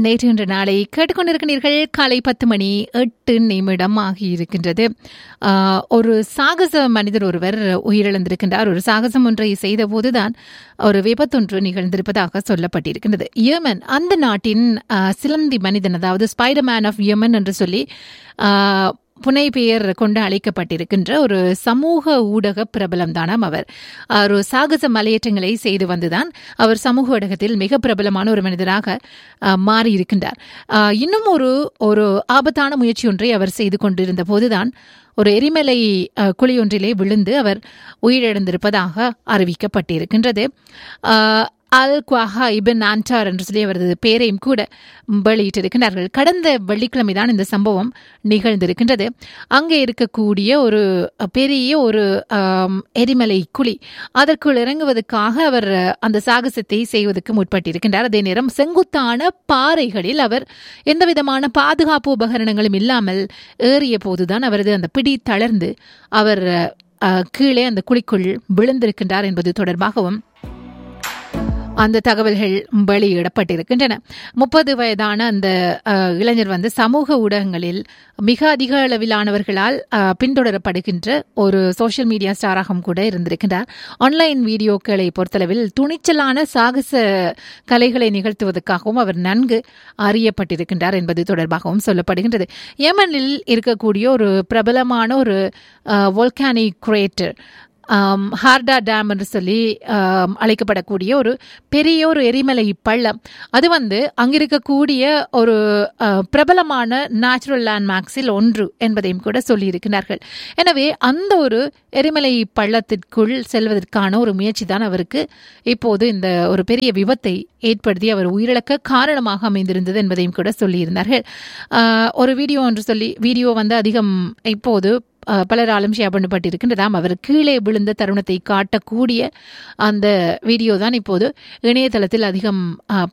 நேற்று இன்று நாளை கேட்டுக்கொண்டிருக்கிறீர்கள் காலை பத்து மணி எட்டு நிமிடம் ஆகியிருக்கின்றது ஆஹ், ஒரு சாகச மனிதர் ஒருவர் உயிரிழந்திருக்கின்றார் ஒரு சாகசம் ஒன்றை செய்தபோதுதான் ஒரு விபத்தொன்று நிகழ்ந்திருப்பதாக சொல்லப்பட்டிருக்கின்றது யமன் அந்த நாட்டின் ஆஹ், சிலந்தி மனிதன் அதாவது ஸ்பைடர்மேன் ஆஃப் யமன் என்று சொல்லி ஆஹ், புனை பெயர் கொண்டு அழைக்கப்பட்டிருக்கின்ற ஒரு சமூக ஊடக பிரபலம் தானாம் அவர் ஒரு சாகச மலையேற்றங்களை செய்து வந்துதான் அவர் சமூக ஊடகத்தில் மிக பிரபலமான ஒரு மனிதராக அஹ், மாறியிருக்கின்றார் அஹ், இன்னும் ஒரு ஒரு ஆபத்தான முயற்சி ஒன்றை அவர் செய்து கொண்டிருந்த போதுதான் ஒரு எரிமலை அஹ், குழி ஒன்றிலே விழுந்து அவர் உயிரிழந்திருப்பதாக அறிவிக்கப்பட்டிருக்கின்றது அஹ், அல் குவாஹா இபின் ஆன்டார் என்று சொல்லி அவரது பெயரையும் கூட வெளியிட்டிருக்கிறார்கள் கடந்த வெள்ளிக்கிழமை தான் இந்த சம்பவம் நிகழ்ந்திருக்கின்றது அங்கே இருக்கக்கூடிய ஒரு பெரிய ஒரு ஆம், எரிமலை குழி அதற்குள் இறங்குவதற்காக அவர் அந்த சாகசத்தை செய்வதற்கு முற்பட்டிருக்கின்றார் அதே நேரம் செங்குத்தான பாறைகளில் அவர் எந்த விதமான பாதுகாப்பு உபகரணங்களும் இல்லாமல் ஏறிய போதுதான் அவரது அந்த பிடி தளர்ந்து அவர் அஹ், கீழே அந்த குழிக்குள் விழுந்திருக்கின்றார் என்பது தொடர்பாகவும் அந்த தகவல்கள் வெளியிடப்பட்டிருக்கின்றன முப்பது வயதான அந்த அஹ், இளைஞர் வந்து சமூக ஊடகங்களில் மிக அதிக அளவிலானவர்களால் அஹ், பின்தொடரப்படுகின்ற ஒரு சோஷியல் மீடியா ஸ்டாராகவும் கூட இருந்திருக்கின்றார் ஆன்லைன் வீடியோக்களை பொறுத்தளவில் துணிச்சலான சாகச கலைகளை நிகழ்த்துவதற்காகவும் அவர் நன்கு அறியப்பட்டிருக்கின்றார் என்பது தொடர்பாகவும் சொல்லப்படுகின்றது யமனில் இருக்கக்கூடிய ஒரு பிரபலமான ஒரு வோல்கானிக் கிரேட்டர் ஆம், ஹார்டா டேம் என்று சொல்லி ஆம், அழைக்கப்படக்கூடிய ஒரு பெரிய ஒரு எரிமலை பள்ளம் அது வந்து அங்கிருக்கக்கூடிய ஒரு அ, பிரபலமான நேச்சுரல் லேண்ட்மார்க்ஸில் ஒன்று என்பதையும் கூட சொல்லியிருக்கிறார்கள் எனவே அந்த ஒரு எரிமலை பள்ளத்திற்குள் செல்வதற்கான ஒரு முயற்சி தான் அவருக்கு இப்போது இந்த ஒரு பெரிய விபத்தை ஏற்படுத்தி அவர் உயிரிழக்க காரணமாக அமைந்திருந்தது என்பதையும் கூட சொல்லியிருந்தார்கள் ஆ, ஒரு வீடியோ ஒன்று சொல்லி வீடியோ வந்து அதிகம் இப்போது அஹ், பலராலும் ஷேர் பண்ணப்பட்டிருக்கின்றதாம் அவர் கீழே விழுந்த தருணத்தை காட்டக்கூடிய அந்த வீடியோ தான் இப்போது இணையதளத்தில் அதிகம் அஹ்,